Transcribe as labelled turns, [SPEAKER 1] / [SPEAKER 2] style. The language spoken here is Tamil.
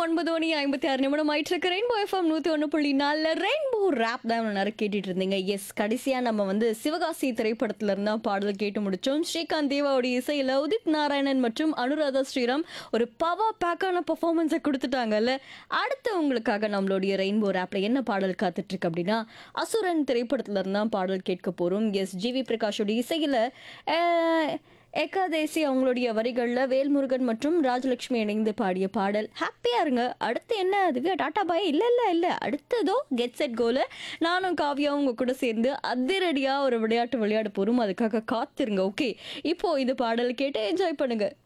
[SPEAKER 1] ஒன்பது மணி ஐம்பத்தி ஆறு நிமிடம் ஆயிட்டு இருக்கு ரெயின்போ எஃப்எம் நூத்தி ஒன்று புள்ளி நாலுல ரெயின்போ ரேப் தான் நேரம் கேட்டுட்டு இருந்தீங்க எஸ் கடைசியா நம்ம வந்து சிவகாசி திரைப்படத்துல இருந்தா பாடல் கேட்டு முடிச்சோம் ஸ்ரீகாந்த் தேவாவுடைய இசையில உதித் நாராயணன் மற்றும் அனுராதா ஸ்ரீராம் ஒரு பவர் பேக்கான பெர்ஃபார்மன்ஸை கொடுத்துட்டாங்கல்ல அடுத்து உங்களுக்காக நம்மளுடைய ரெயின்போ ரேப்ல என்ன பாடல் காத்துட்டு இருக்கு அப்படின்னா அசுரன் திரைப்படத்துல இருந்தா பாடல் கேட்க போறோம் எஸ் ஜிவி பிரகாஷோட இசையில அஹ், ஏகாதேசி அவங்களுடைய வரிகளில் வேல்முருகன் மற்றும் ராஜலட்சுமி இணைந்து பாடிய பாடல் ஹாப்பியாக இருங்க அடுத்து என்ன திவ்யா டாட்டா பாய் இல்லை இல்லை இல்லை அடுத்ததோ கெட் செட் கோல நானும் காவியாவும் உங்கள் கூட சேர்ந்து அதிரடியாக ஒரு விளையாட்டு விளையாட போகிறோம் அதுக்காக காத்திருங்க ஓகே இப்போ இந்த பாடல் கேட்டு என்ஜாய் பண்ணுங்க